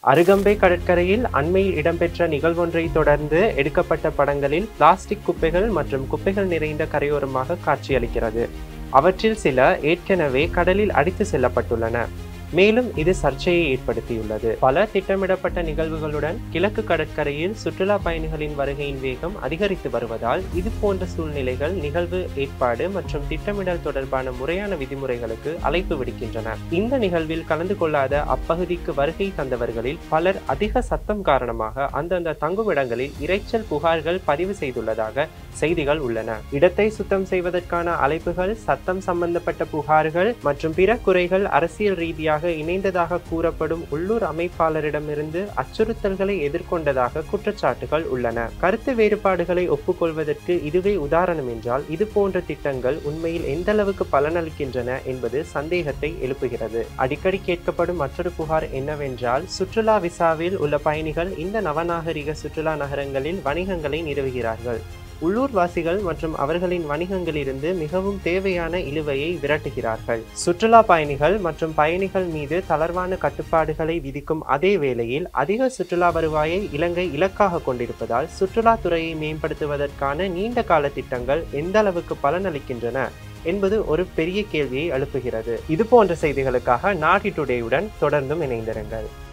அருகம்பை கடற்கரையில் அண்மையில் இடம்பெற்ற நிகழ்வொன்றை தொடர்ந்து எடுக்கப்பட்ட படங்களில் பிளாஸ்டிக் குப்பைகள் மற்றும் குப்பைகள் நிறைந்த கரையோரமாக காட்சியளிக்கிறது அவற்றில் சில ஏற்கனவே கடலில் அடித்து செல்லப்பட்டுள்ளன மேலும் இது சர்ச்சையை ஏற்படுத்தியுள்ளது பல திட்டமிடப்பட்ட நிகழ்வுகளுடன் கிழக்கு கடற்கரையில் சுற்றுலா பயணிகளின் வருகையின் வேகம் அதிகரித்து வருவதால் இது போன்ற சூழ்நிலைகள் நிகழ்வு ஏற்பாடு மற்றும் திட்டமிடல் தொடர்பான முறையான விதிமுறைகளுக்கு அழைப்பு விடுக்கின்றன இந்த நிகழ்வில் கலந்து கொள்ளாத அப்பகுதிக்கு வருகை தந்தவர்களில் பலர் அதிக சத்தம் காரணமாக அந்தந்த தங்குமிடங்களில் இரைச்சல் புகார்கள் பதிவு செய்துள்ளதாக செய்திகள் உள்ளன இடத்தை சுத்தம் செய்வதற்கான அழைப்புகள் சத்தம் சம்பந்தப்பட்ட புகார்கள் மற்றும் பிற குறைகள் அரசியல் ரீதியாக இணைந்ததாக கூறப்படும் உள்ளூர் அமைப்பாளரிடமிருந்து அச்சுறுத்தல்களை எதிர்கொண்டதாக குற்றச்சாட்டுகள் உள்ளன கருத்து வேறுபாடுகளை ஒப்புக்கொள்வதற்கு இதுவே உதாரணம் என்றால் இது போன்ற திட்டங்கள் உண்மையில் எந்த அளவுக்கு பலனளிக்கின்றன என்பது சந்தேகத்தை எழுப்புகிறது அடிக்கடி கேட்கப்படும் மற்றொரு புகார் என்னவென்றால் சுற்றுலா விசாவில் உள்ள பயணிகள் இந்த நவநாகரிக சுற்றுலா நகரங்களில் வணிகங்களை நிறுவுகிறார்கள் உள்ளூர்வாசிகள் மற்றும் அவர்களின் வணிகங்களிலிருந்து மிகவும் தேவையான இழுவையை விரட்டுகிறார்கள் சுற்றுலா பயணிகள் மற்றும் பயணிகள் மீது தளர்வான கட்டுப்பாடுகளை விதிக்கும் அதே வேளையில் அதிக சுற்றுலா வருவாயை இலங்கை இலக்காக கொண்டிருப்பதால் சுற்றுலாத்துறையை மேம்படுத்துவதற்கான நீண்ட கால திட்டங்கள் எந்த அளவுக்கு பலனளிக்கின்றன என்பது ஒரு பெரிய கேள்வியை எழுப்புகிறது இது போன்ற செய்திகளுக்காக நாடி டுடேயுடன் தொடர்ந்தும் இணைந்திருங்கள்